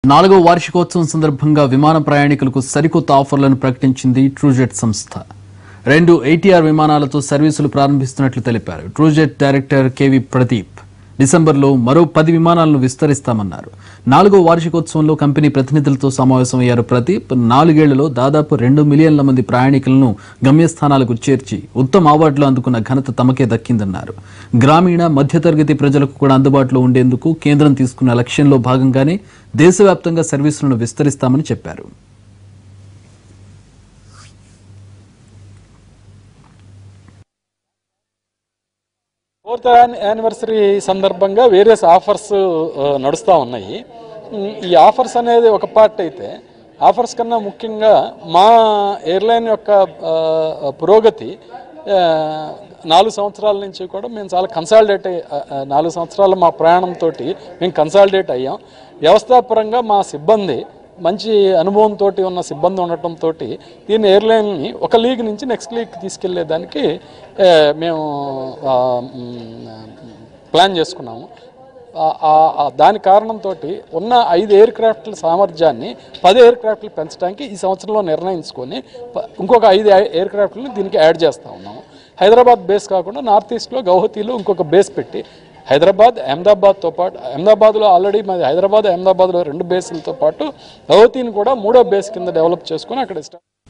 నాలుగో వార్షికోత్సవం సందర్భంగా విమాన ప్రయాణికులకు సరికొత్త ఆఫర్లను ప్రకటించింది ట్రూజెట్ సంస్థ రెండు ఏటీఆర్ విమానాలతో సర్వీసులు ప్రారంభిస్తున్నట్లు తెలిపారు ట్రూజెట్ డైరెక్టర్ కెవి ప్రదీప్ డిసెంబర్లో మరో పది విమానాలను విస్తరిస్తామన్నారు నాలుగో వార్షికోత్సవంలో కంపెనీ ప్రతినిధులతో సమావేశమయ్యారు ప్రదీప్ నాలుగేళ్లలో దాదాపు రెండు మిలియన్ల మంది ప్రయాణికులను గమ్యస్థానాలకు చేర్చి ఉత్తమ అవార్డులు అందుకున్న ఘనత తమకే దక్కిందన్నారు గ్రామీణ మధ్యతరగతి ప్రజలకు కూడా అందుబాటులో ఉండేందుకు కేంద్రం తీసుకున్న లక్ష్యంలో భాగంగానే దేశవ్యాప్తంగా సర్వీసులను విస్తరిస్తామని చెప్పారు ఫోర్త్ యానివర్సరీ సందర్భంగా వేరియస్ ఆఫర్స్ నడుస్తూ ఉన్నాయి ఉమ్, ఈ ఆఫర్స్ అనేది ఒక పార్ట్ అయితే ఆఫర్స్ కన్నా ముఖ్యంగా మా ఎయిర్లైన్ యొక్క ఆ, పురోగతి ఆ, నాలుగు సంవత్సరాల నుంచి కూడా మేము చాలా కన్సాలిడేట్ నాలుగు సంవత్సరాల మా ప్రయాణంతో మేము కన్సాలిడేట్ అయ్యాం వ్యవస్థాపరంగా మా సిబ్బంది మంచి అనుభవంతో ఉన్న సిబ్బంది ఉండటంతో దీన్ని ఎయిర్లైన్ని ఒక లీగ్ నుంచి నెక్స్ట్ లీగ్ తీసుకెళ్లేదానికి ఆ, మేము ఆ, మ్, ప్లాన్ చేసుకున్నాము ఆ- ఆ- ఆ దాని కారణంతో ఉన్న ఐదు ఎయిర్ క్రాఫ్ట్ల సామర్థ్యాన్ని పది ఎయిర్ క్రాఫ్ట్లు పెంచడానికి ఈ సంవత్సరంలో నిర్ణయించుకొని ప- ఇంకొక ఐదు ఎయిర్ క్రాఫ్ట్లను దీనికి యాడ్ చేస్తూ ఉన్నాము హైదరాబాద్ బేస్ కాకుండా నార్త్ ఈస్ట్లో గౌహతిలో ఇంకొక బేస్ పెట్టి హైదరాబాద్ అహ్మదాబాద్తో పాటు అహ్మదాబాద్లో ఆల్రెడీ మాది హైదరాబాద్ అహ్మదాబాద్లో రెండు బేసులతో పాటు గౌహతిని కూడా మూడో బేస్ కింద డెవలప్ చేసుకొని అక్కడ స్టా-